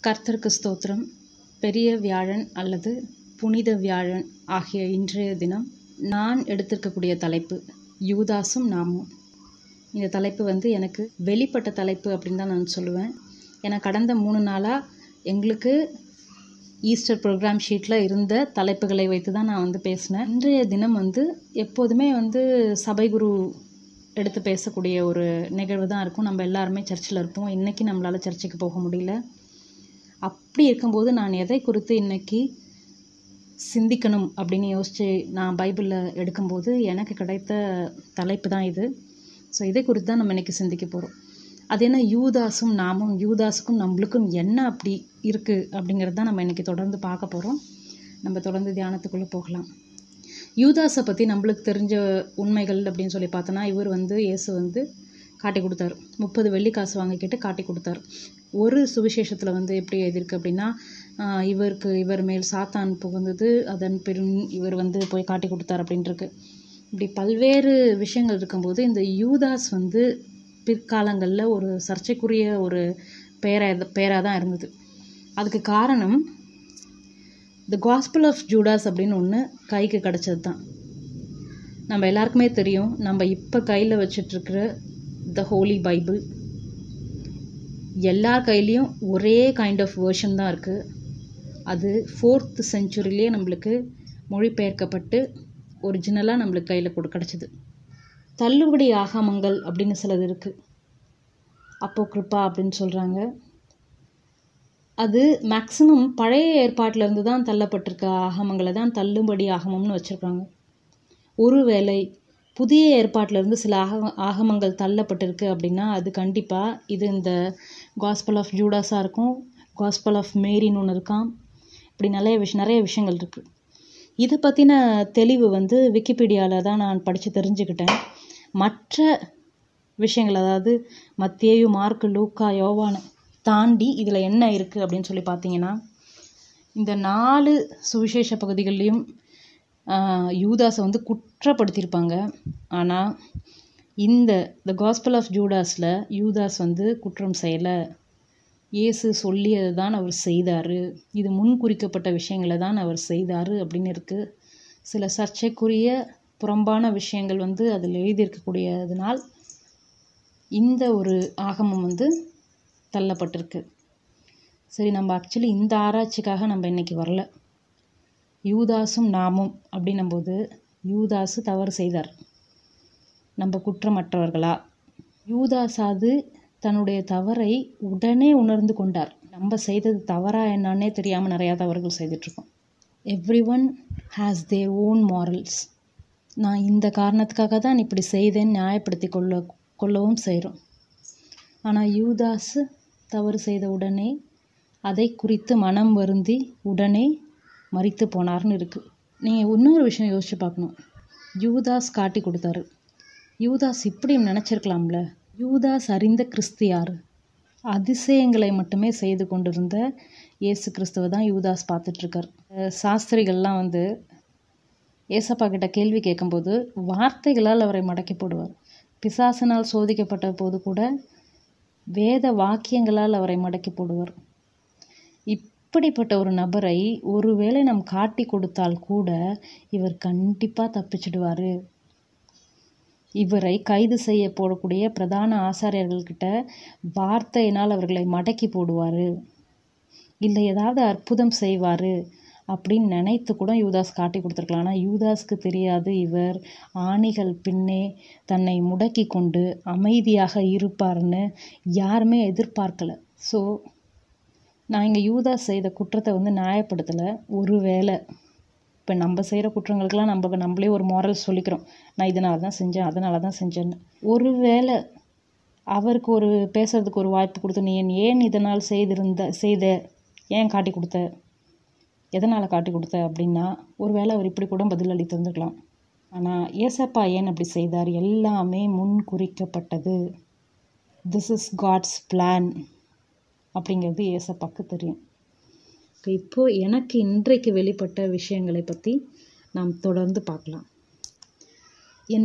கர்த்தருக்கு ஸ்தோத்திரம் பெரிய வியாழன் அல்லது புனித வியாழன் ஆகிய இன்றைய தினம் நான் எடுத்திருக்கக்கூடிய தலைப்பு யூதாசும் நாமும் இந்த தலைப்பு வந்து எனக்கு வெளிப்பட்ட தலைப்பு அப்படின்னு தான் நான் சொல்லுவேன் ஏன்னா கடந்த மூணு நாளாக எங்களுக்கு ஈஸ்டர் ப்ரோக்ராம் ஷீட்டில் இருந்த தலைப்புகளை வைத்து தான் நான் வந்து பேசினேன் இன்றைய தினம் வந்து எப்போதுமே வந்து சபைகுரு எடுத்து பேசக்கூடிய ஒரு நிகழ்வு தான் இருக்கும் நம்ம எல்லாருமே சர்ச்சில் இருப்போம் இன்றைக்கி நம்மளால் சர்ச்சுக்கு போக முடியல அப்படி இருக்கும்போது நான் எதை குறித்து இன்னைக்கு சிந்திக்கணும் அப்படின்னு யோசித்து நான் பைபிளில் எடுக்கும்போது எனக்கு கிடைத்த தலைப்பு தான் இது ஸோ இதை குறித்து தான் நம்ம இன்றைக்கி சிந்திக்க போகிறோம் அது என்ன யூதாஸும் நாமும் யூதாஸுக்கும் நம்மளுக்கும் என்ன அப்படி இருக்குது அப்படிங்கிறது தான் நம்ம இன்றைக்கி தொடர்ந்து பார்க்க போகிறோம் நம்ம தொடர்ந்து தியானத்துக்குள்ளே போகலாம் யூதாஸை பற்றி நம்மளுக்கு தெரிஞ்ச உண்மைகள் அப்படின்னு சொல்லி பார்த்தோன்னா இவர் வந்து இயேசு வந்து காட்டி கொடுத்தாரு முப்பது வெள்ளி காசு வாங்கிக்கிட்டு காட்டி கொடுத்தாரு ஒரு சுவிசேஷத்தில் வந்து எப்படி எழுதியிருக்கு அப்படின்னா ஆஹ் இவருக்கு இவர் மேல் சாத்தான் புகுந்தது அதன் பின் இவர் வந்து போய் காட்டி கொடுத்தார் அப்படின்ட்டுருக்கு இப்படி பல்வேறு விஷயங்கள் இருக்கும்போது இந்த யூதாஸ் வந்து பிற்காலங்களில் ஒரு சர்ச்சைக்குரிய ஒரு பெயராக பெயராக தான் இருந்தது அதுக்கு காரணம் த காஸ்பிள் ஆஃப் ஜூடாஸ் அப்படின்னு ஒன்று கைக்கு கிடச்சது தான் நம்ம எல்லாருக்குமே தெரியும் நம்ம இப்போ கையில் வச்சிட்ருக்கிற த ஹோலி பைபிள் எல்லார் கையிலையும் ஒரே கைண்ட் ஆஃப் வேர்ஷன் தான் இருக்குது அது ஃபோர்த் செஞ்சுரியிலே நம்மளுக்கு மொழிபெயர்க்கப்பட்டு ஒரிஜினலாக நம்மளுக்கு கையில் கொடு கிடச்சிது தள்ளுபடி ஆகமங்கள் அப்படின்னு சிலது இருக்குது அப்போ கிருப்பா அப்படின்னு சொல்கிறாங்க அது மேக்சிமம் பழைய ஏற்பாட்டிலேருந்து தான் தள்ளப்பட்டிருக்க ஆகமங்களை தான் தள்ளுபடி ஆகமம்னு வச்சுருக்காங்க ஒருவேளை புதிய ஏற்பாட்டிலேருந்து சில ஆக ஆகமங்கள் தள்ளப்பட்டிருக்கு அப்படின்னா அது கண்டிப்பாக இது இந்த காஸ்பல் ஆஃப் ஜூடாஸாக இருக்கும் காஸ்பல் ஆஃப் மேரின்னு ஒன்று இருக்கான் இப்படி நிறைய விஷயம் நிறைய விஷயங்கள் இருக்குது இதை பற்றின தெளிவு வந்து விக்கிபீடியாவில் தான் நான் படித்து தெரிஞ்சுக்கிட்டேன் மற்ற விஷயங்கள் அதாவது மத்தேயு மார்க்கு லூக்கா யோவானை தாண்டி இதில் என்ன இருக்குது அப்படின்னு சொல்லி பார்த்தீங்கன்னா இந்த நாலு சுவிசேஷ பகுதிகள்லேயும் யூதாஸை வந்து குற்றப்படுத்தியிருப்பாங்க ஆனால் இந்த த காஸ்பல் ஆஃப் ஜூடாஸில் யூதாஸ் வந்து குற்றம் செய்யலை இயேசு சொல்லியது தான் அவர் செய்தார் இது முன் குறிக்கப்பட்ட விஷயங்களை தான் அவர் செய்தார் அப்படின்னு இருக்குது சில சர்ச்சைக்குரிய புறம்பான விஷயங்கள் வந்து அதில் எழுதியிருக்கக்கூடியதுனால் இந்த ஒரு ஆகமம் வந்து தள்ளப்பட்டிருக்கு சரி நம்ம ஆக்சுவலி இந்த ஆராய்ச்சிக்காக நம்ம இன்றைக்கி வரல யூதாஸும் நாமும் அப்படின்னும்போது யூதாஸு தவறு செய்தார் நம்ம குற்றமற்றவர்களா யூதாஸாது தன்னுடைய தவறை உடனே உணர்ந்து கொண்டார் நம்ம செய்தது தவறா என்னன்னே தெரியாமல் நிறையா தவறுகள் செய்துட்ருக்கோம் everyone has their own morals நான் இந்த காரணத்துக்காக தான் இப்படி செய்தேன்னு நியாயப்படுத்தி கொள்ள கொள்ளவும் செய்கிறோம் ஆனால் யூதாஸ் தவறு செய்த உடனே அதை குறித்து மனம் வருந்தி உடனே மறித்து போனார்னு இருக்குது நீங்கள் இன்னொரு விஷயம் யோசிச்சு பார்க்கணும் யூதாஸ் காட்டி கொடுத்தாரு யூதாஸ் இப்படி நினச்சிருக்கலாம்ல யூதாஸ் அறிந்த கிறிஸ்து யார் அதிசயங்களை மட்டுமே செய்து கொண்டிருந்த இயேசு கிறிஸ்துவை தான் யூதாஸ் பார்த்துட்ருக்கார் சாஸ்திரிகள்லாம் வந்து ஏசப்பா கிட்ட கேள்வி கேட்கும்போது வார்த்தைகளால் அவரை மடக்கி போடுவார் பிசாசனால் சோதிக்கப்பட்ட போது கூட வேத வாக்கியங்களால் அவரை மடக்கி போடுவார் இப்படிப்பட்ட ஒரு நபரை ஒருவேளை நம் காட்டி கொடுத்தால் கூட இவர் கண்டிப்பாக தப்பிச்சிடுவார் இவரை கைது செய்ய போடக்கூடிய பிரதான ஆசாரியர்கள்கிட்ட வார்த்தையினால் அவர்களை மடக்கி போடுவார் இல்லை ஏதாவது அற்புதம் செய்வார் அப்படின்னு நினைத்து கூட யூதாஸ் காட்டி கொடுத்துருக்கலாம் ஆனால் யூதாஸ்க்கு தெரியாது இவர் ஆணிகள் பின்னே தன்னை முடக்கி கொண்டு அமைதியாக இருப்பார்னு யாருமே எதிர்பார்க்கலை ஸோ நான் இங்கே யூதாஸ் செய்த குற்றத்தை வந்து நியாயப்படுத்தலை ஒரு வேளை இப்போ நம்ம செய்கிற குற்றங்களுக்கெல்லாம் நம்ம நம்மளே ஒரு மாரல் சொல்லிக்கிறோம் நான் இதனால தான் செஞ்சேன் அதனால தான் செஞ்சேன்னு ஒரு வேளை அவருக்கு ஒரு பேசுறதுக்கு ஒரு வாய்ப்பு கொடுத்து நீ ஏன் இதனால் செய்திருந்த செய்த ஏன் காட்டி கொடுத்த எதனால் காட்டி கொடுத்த அப்படின்னா ஒரு வேளை அவர் இப்படி கூட பதில் அளித்திருந்துருக்கலாம் ஆனால் ஏசப்பா ஏன் அப்படி செய்தார் எல்லாமே முன் குறிக்கப்பட்டது திஸ் இஸ் காட்ஸ் பிளான் அப்படிங்கிறது ஏசப்பாக்கு தெரியும் இப்போது எனக்கு இன்றைக்கு வெளிப்பட்ட விஷயங்களை பற்றி நாம் தொடர்ந்து பார்க்கலாம் என்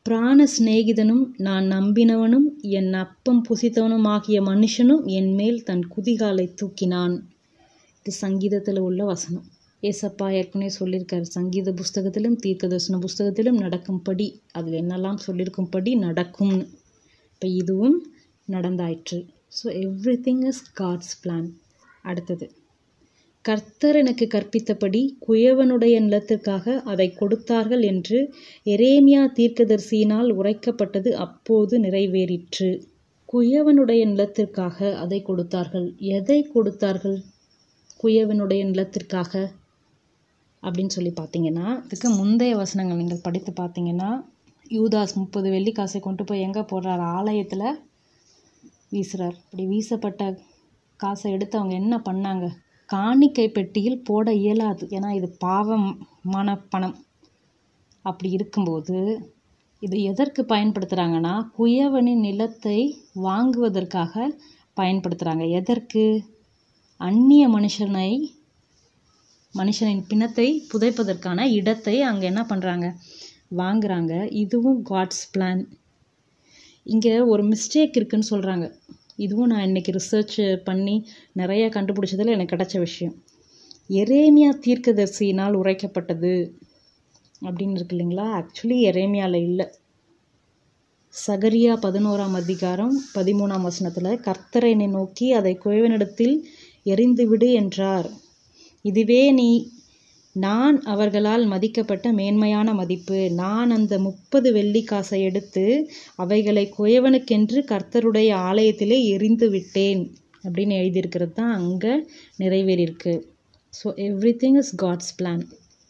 பிராண சிநேகிதனும் நான் நம்பினவனும் என் அப்பம் புசித்தவனுமாகிய மனுஷனும் என் மேல் தன் குதிகாலை தூக்கினான் இது சங்கீதத்தில் உள்ள வசனம் ஏசப்பா ஏற்கனவே சொல்லியிருக்காரு சங்கீத புஸ்தகத்திலும் தீர்க்கதர்சன புஸ்தகத்திலும் நடக்கும்படி அதில் என்னெல்லாம் சொல்லியிருக்கும்படி நடக்கும்னு இப்போ இதுவும் நடந்தாயிற்று so everything is God's plan அடுத்தது கர்த்தர் எனக்கு கற்பித்தபடி குயவனுடைய நிலத்திற்காக அதை கொடுத்தார்கள் என்று எரேமியா தீர்க்கதரிசியினால் உரைக்கப்பட்டது அப்போது நிறைவேறிற்று குயவனுடைய நிலத்திற்காக அதை கொடுத்தார்கள் எதை கொடுத்தார்கள் குயவனுடைய நிலத்திற்காக அப்படின்னு சொல்லி பார்த்தீங்கன்னா இதுக்கு முந்தைய வசனங்கள் நீங்கள் படித்து பார்த்தீங்கன்னா யூதாஸ் முப்பது வெள்ளி காசை கொண்டு போய் எங்கே போடுறார் ஆலயத்தில் வீசுகிறார் இப்படி வீசப்பட்ட காசை எடுத்து அவங்க என்ன பண்ணாங்க காணிக்கை பெட்டியில் போட இயலாது ஏன்னா இது பாவமான பணம் அப்படி இருக்கும்போது இது எதற்கு பயன்படுத்துகிறாங்கன்னா குயவனின் நிலத்தை வாங்குவதற்காக பயன்படுத்துகிறாங்க எதற்கு அந்நிய மனுஷனை மனுஷனின் பிணத்தை புதைப்பதற்கான இடத்தை அங்கே என்ன பண்ணுறாங்க வாங்குறாங்க இதுவும் காட்ஸ் பிளான் இங்கே ஒரு மிஸ்டேக் இருக்குன்னு சொல்கிறாங்க இதுவும் நான் இன்றைக்கி ரிசர்ச் பண்ணி நிறைய கண்டுபிடிச்சதில் எனக்கு கிடைச்ச விஷயம் எரேமியா தீர்க்கதரிசியினால் உரைக்கப்பட்டது அப்படின்னு இருக்கு இல்லைங்களா ஆக்சுவலி எரேமியாவில் இல்லை சகரியா பதினோராம் அதிகாரம் பதிமூணாம் வசனத்தில் கர்த்தரை நோக்கி அதை குயவனிடத்தில் எரிந்துவிடு என்றார் இதுவே நீ நான் அவர்களால் மதிக்கப்பட்ட மேன்மையான மதிப்பு நான் அந்த முப்பது வெள்ளி காசை எடுத்து அவைகளை குயவனுக்கென்று கர்த்தருடைய ஆலயத்திலே எரிந்து விட்டேன் அப்படின்னு எழுதியிருக்கிறது தான் அங்கே நிறைவேறியிருக்கு so everything is God's plan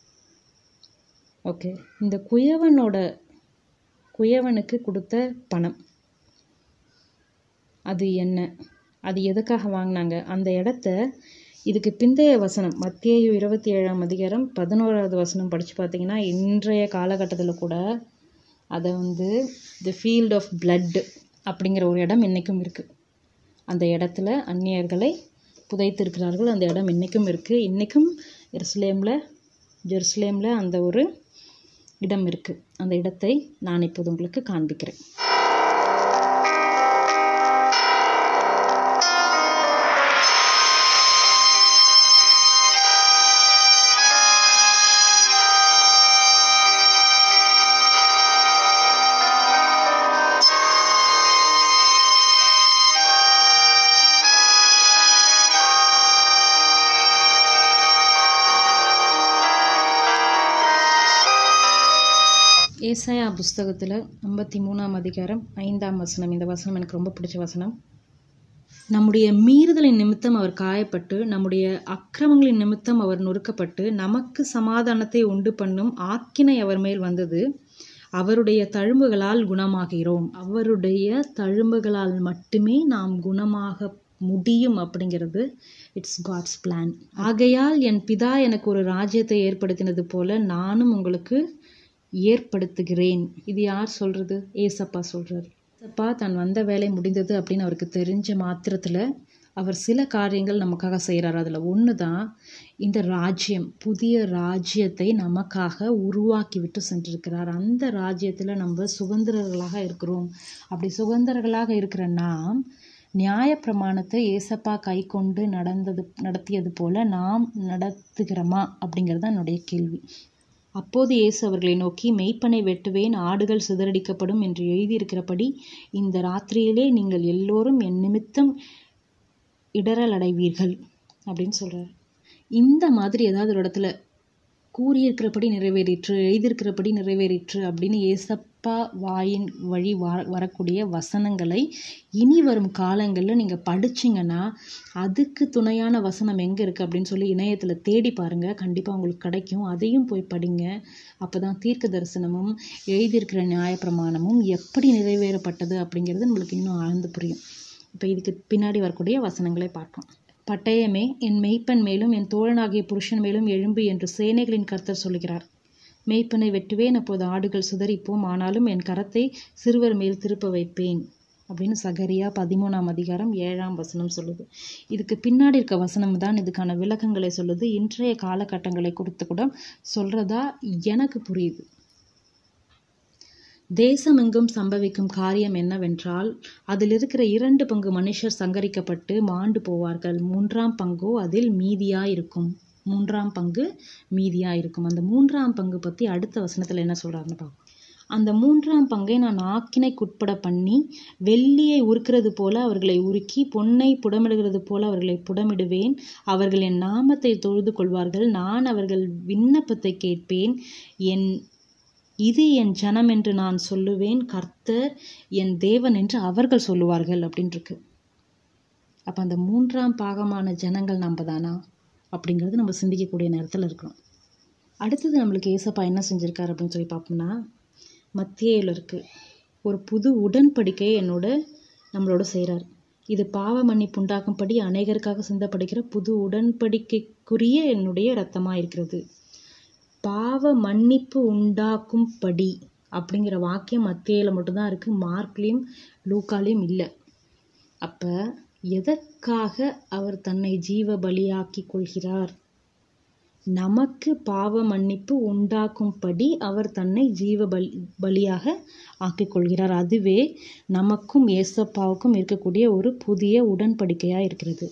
okay இந்த குயவனோட குயவனுக்கு கொடுத்த பணம் அது என்ன அது எதுக்காக வாங்கினாங்க அந்த இடத்த இதுக்கு பிந்தைய வசனம் மத்திய இருபத்தி ஏழாம் அதிகாரம் பதினோராவது வசனம் படித்து பார்த்தீங்கன்னா இன்றைய காலகட்டத்தில் கூட அதை வந்து தி ஃபீல்ட் ஆஃப் பிளட் அப்படிங்கிற ஒரு இடம் இன்றைக்கும் இருக்குது அந்த இடத்துல அந்நியர்களை புதைத்திருக்கிறார்கள் அந்த இடம் இன்றைக்கும் இருக்குது இன்றைக்கும் எருசலேமில் ஜெருசலேமில் அந்த ஒரு இடம் இருக்குது அந்த இடத்தை நான் இப்போது உங்களுக்கு காண்பிக்கிறேன் ஏசாயா புஸ்தகத்தில் ஐம்பத்தி மூணாம் அதிகாரம் ஐந்தாம் வசனம் இந்த வசனம் எனக்கு ரொம்ப பிடிச்ச வசனம் நம்முடைய மீறுதலின் நிமித்தம் அவர் காயப்பட்டு நம்முடைய அக்கிரமங்களின் நிமித்தம் அவர் நொறுக்கப்பட்டு நமக்கு சமாதானத்தை உண்டு பண்ணும் ஆக்கினை அவர் மேல் வந்தது அவருடைய தழும்புகளால் குணமாகிறோம் அவருடைய தழும்புகளால் மட்டுமே நாம் குணமாக முடியும் அப்படிங்கிறது இட்ஸ் காட்ஸ் பிளான் ஆகையால் என் பிதா எனக்கு ஒரு ராஜ்யத்தை ஏற்படுத்தினது போல நானும் உங்களுக்கு ஏற்படுத்துகிறேன் இது யார் சொல்கிறது ஏசப்பா சொல்கிறார் ஏசப்பா தான் வந்த வேலை முடிந்தது அப்படின்னு அவருக்கு தெரிஞ்ச மாத்திரத்தில் அவர் சில காரியங்கள் நமக்காக செய்கிறார் அதில் ஒன்று தான் இந்த ராஜ்யம் புதிய ராஜ்யத்தை நமக்காக உருவாக்கி விட்டு சென்றிருக்கிறார் அந்த ராஜ்யத்தில் நம்ம சுதந்திரர்களாக இருக்கிறோம் அப்படி சுதந்திரர்களாக இருக்கிற நாம் நியாயப்பிரமாணத்தை ஏசப்பா கை கொண்டு நடந்தது நடத்தியது போல நாம் நடத்துகிறோமா அப்படிங்கிறது தான் என்னுடைய கேள்வி அப்போது இயேசு அவர்களை நோக்கி மெய்ப்பனை வெட்டுவேன் ஆடுகள் சிதறடிக்கப்படும் என்று எழுதியிருக்கிறபடி இந்த ராத்திரியிலே நீங்கள் எல்லோரும் என் நிமித்தம் இடரல் அடைவீர்கள் அப்படின்னு சொல்கிறார் இந்த மாதிரி ஏதாவது ஒரு இடத்துல கூறியிருக்கிறபடி நிறைவேறிற்று எழுதியிருக்கிறபடி நிறைவேறிற்று அப்படின்னு ஏசப்பா வாயின் வழி வ வரக்கூடிய வசனங்களை இனி வரும் காலங்களில் நீங்கள் படிச்சிங்கன்னா அதுக்கு துணையான வசனம் எங்கே இருக்குது அப்படின்னு சொல்லி இணையத்தில் தேடி பாருங்கள் கண்டிப்பாக உங்களுக்கு கிடைக்கும் அதையும் போய் படிங்க அப்போ தான் தீர்க்க தரிசனமும் எழுதியிருக்கிற நியாயப்பிரமாணமும் எப்படி நிறைவேறப்பட்டது அப்படிங்கிறது நம்மளுக்கு இன்னும் ஆழ்ந்து புரியும் இப்போ இதுக்கு பின்னாடி வரக்கூடிய வசனங்களை பார்ப்போம் பட்டயமே என் மெய்ப்பன் மேலும் என் தோழனாகிய புருஷன் மேலும் எழும்பு என்று சேனைகளின் கர்த்தர் சொல்கிறார் மெய்ப்பனை வெட்டுவேன் அப்போது ஆடுகள் சிதறிப்போம் ஆனாலும் என் கரத்தை சிறுவர் மேல் திருப்ப வைப்பேன் அப்படின்னு சகரியா பதிமூணாம் அதிகாரம் ஏழாம் வசனம் சொல்லுது இதுக்கு பின்னாடி இருக்க வசனம் தான் இதுக்கான விளக்கங்களை சொல்லுது இன்றைய காலகட்டங்களை கொடுத்து கூட சொல்கிறதா எனக்கு புரியுது தேசமெங்கும் சம்பவிக்கும் காரியம் என்னவென்றால் அதில் இருக்கிற இரண்டு பங்கு மனுஷர் சங்கரிக்கப்பட்டு மாண்டு போவார்கள் மூன்றாம் பங்கோ அதில் மீதியாயிருக்கும் மூன்றாம் பங்கு மீதியாயிருக்கும் அந்த மூன்றாம் பங்கு பற்றி அடுத்த வசனத்தில் என்ன சொல்கிறாருன்னு பார்ப்போம் அந்த மூன்றாம் பங்கை நான் ஆக்கினைக்குட்பட பண்ணி வெள்ளியை உருக்கிறது போல அவர்களை உருக்கி பொன்னை புடமிடுகிறது போல அவர்களை புடமிடுவேன் அவர்கள் என் நாமத்தை தொழுது கொள்வார்கள் நான் அவர்கள் விண்ணப்பத்தை கேட்பேன் என் இது என் ஜனம் என்று நான் சொல்லுவேன் கர்த்தர் என் தேவன் என்று அவர்கள் சொல்லுவார்கள் அப்படின்ட்டுருக்கு அப்போ அந்த மூன்றாம் பாகமான ஜனங்கள் நம்ம தானா அப்படிங்கிறது நம்ம சிந்திக்கக்கூடிய நேரத்தில் இருக்கிறோம் அடுத்தது நம்மளுக்கு ஏசப்பா என்ன செஞ்சுருக்காரு அப்படின்னு சொல்லி பார்ப்போம்னா மத்தியில் இருக்குது ஒரு புது உடன்படிக்கையை என்னோட நம்மளோட செய்கிறார் இது பாவ மன்னிப்பு உண்டாக்கும்படி அநேகருக்காக சிந்தப்படுகிற புது உடன்படிக்கைக்குரிய என்னுடைய இரத்தமாக இருக்கிறது பாவ மன்னிப்பு உண்டாக்கும்படி அப்படிங்கிற வாக்கியம் மத்தியில் மட்டும்தான் இருக்குது மார்க்லேயும் லூக்காலையும் இல்லை அப்போ எதற்காக அவர் தன்னை ஜீவ பலியாக்கி கொள்கிறார் நமக்கு பாவ மன்னிப்பு உண்டாக்கும்படி அவர் தன்னை ஜீவ பலி பலியாக ஆக்கிக் கொள்கிறார் அதுவே நமக்கும் ஏசப்பாவுக்கும் இருக்கக்கூடிய ஒரு புதிய உடன்படிக்கையாக இருக்கிறது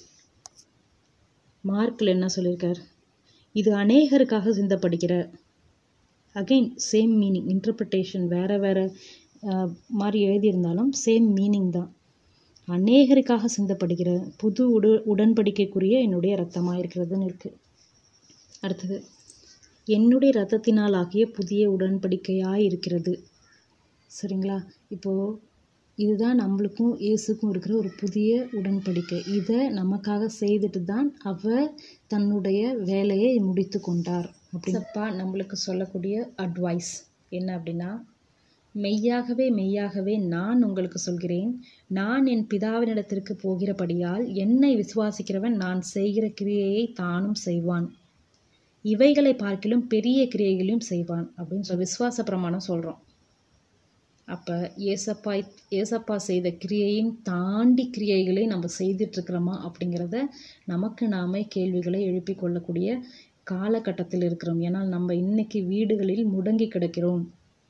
மார்க்கில் என்ன சொல்லியிருக்கார் இது அநேகருக்காக சிந்தப்படுகிற அகைன் சேம் மீனிங் இன்டர்பிரிட்டேஷன் வேறு வேறு மாதிரி எழுதியிருந்தாலும் சேம் மீனிங் தான் அநேகருக்காக சிந்தப்படுகிற புது உடு உடன்படிக்கைக்குரிய என்னுடைய ரத்தமாக இருக்கிறதுன்னு இருக்குது அடுத்தது என்னுடைய ரத்தத்தினால் ஆகிய புதிய உடன்படிக்கையாக இருக்கிறது சரிங்களா இப்போது இதுதான் நம்மளுக்கும் இயேசுக்கும் இருக்கிற ஒரு புதிய உடன்படிக்கை இதை நமக்காக செய்துட்டு தான் அவர் தன்னுடைய வேலையை முடித்து கொண்டார் அப்படின்னப்பா நம்மளுக்கு சொல்லக்கூடிய அட்வைஸ் என்ன அப்படின்னா மெய்யாகவே மெய்யாகவே நான் உங்களுக்கு சொல்கிறேன் நான் என் பிதாவினிடத்திற்கு போகிறபடியால் என்னை விசுவாசிக்கிறவன் நான் செய்கிற கிரியையை தானும் செய்வான் இவைகளை பார்க்கிலும் பெரிய கிரியைகளையும் செய்வான் அப்படின்னு சொல்லி விசுவாச பிரமாணம் சொல்கிறோம் அப்போ ஏசப்பா ஏசப்பா செய்த கிரியையும் தாண்டி கிரியைகளை நம்ம செய்துட்ருக்கிறோமா அப்படிங்கிறத நமக்கு நாமே கேள்விகளை எழுப்பி கொள்ளக்கூடிய காலகட்டத்தில் இருக்கிறோம் ஏன்னா நம்ம இன்னைக்கு வீடுகளில் முடங்கி கிடக்கிறோம்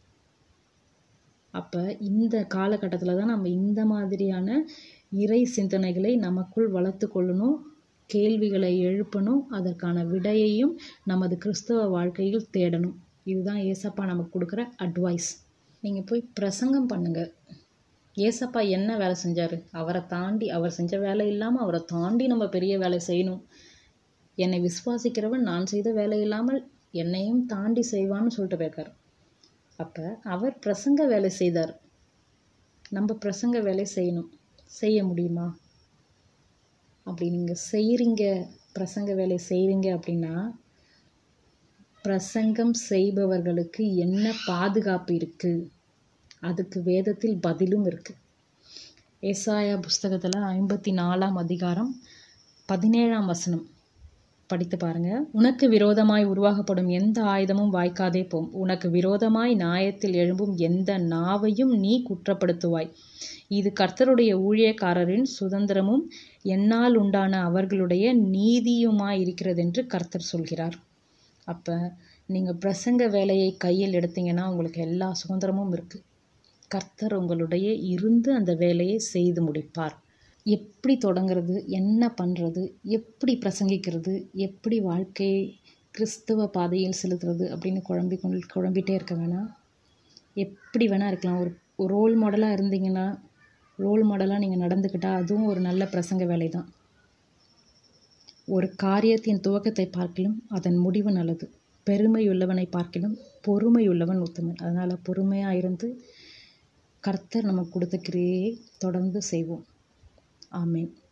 அப்போ இந்த காலகட்டத்தில் தான் நம்ம இந்த மாதிரியான இறை சிந்தனைகளை நமக்குள் வளர்த்து கொள்ளணும் கேள்விகளை எழுப்பணும் அதற்கான விடையையும் நமது கிறிஸ்தவ வாழ்க்கையில் தேடணும் இதுதான் ஏசப்பா நமக்கு கொடுக்குற அட்வைஸ் நீங்கள் போய் பிரசங்கம் பண்ணுங்கள் ஏசப்பா என்ன வேலை செஞ்சார் அவரை தாண்டி அவர் செஞ்ச வேலை இல்லாமல் அவரை தாண்டி நம்ம பெரிய வேலை செய்யணும் என்னை விசுவாசிக்கிறவன் நான் செய்த வேலை இல்லாமல் என்னையும் தாண்டி செய்வான்னு சொல்லிட்டு போயிருக்கார் அப்போ அவர் பிரசங்க வேலை செய்தார் நம்ம பிரசங்க வேலை செய்யணும் செய்ய முடியுமா அப்படி நீங்கள் செய்கிறீங்க பிரசங்க வேலை செய்கிறீங்க அப்படின்னா பிரசங்கம் செய்பவர்களுக்கு என்ன பாதுகாப்பு இருக்குது அதுக்கு வேதத்தில் பதிலும் இருக்குது ஏசாயா புஸ்தகத்தில் ஐம்பத்தி நாலாம் அதிகாரம் பதினேழாம் வசனம் படித்து பாருங்க உனக்கு விரோதமாய் உருவாகப்படும் எந்த ஆயுதமும் வாய்க்காதே போம் உனக்கு விரோதமாய் நியாயத்தில் எழும்பும் எந்த நாவையும் நீ குற்றப்படுத்துவாய் இது கர்த்தருடைய ஊழியக்காரரின் சுதந்திரமும் என்னால் உண்டான அவர்களுடைய நீதியுமாய் இருக்கிறது என்று கர்த்தர் சொல்கிறார் அப்போ நீங்கள் பிரசங்க வேலையை கையில் எடுத்தீங்கன்னா உங்களுக்கு எல்லா சுதந்திரமும் இருக்குது கர்த்தர் உங்களுடைய இருந்து அந்த வேலையை செய்து முடிப்பார் எப்படி தொடங்கிறது என்ன பண்ணுறது எப்படி பிரசங்கிக்கிறது எப்படி வாழ்க்கையை கிறிஸ்தவ பாதையில் செலுத்துறது அப்படின்னு குழம்பி கொண்டு குழம்பிட்டே இருக்க வேணாம் எப்படி வேணால் இருக்கலாம் ஒரு ஒரு ரோல் மாடலாக இருந்தீங்கன்னா ரோல் மாடலாக நீங்கள் நடந்துக்கிட்டால் அதுவும் ஒரு நல்ல பிரசங்க வேலை தான் ஒரு காரியத்தின் துவக்கத்தை பார்க்கிலும் அதன் முடிவு நல்லது பெருமை உள்ளவனை பார்க்கிலும் பொறுமை உள்ளவன் உத்தமன் அதனால் பொறுமையாக இருந்து கர்த்தர் நமக்கு கொடுத்த கிரியையை தொடர்ந்து செய்வோம் ஆமேன்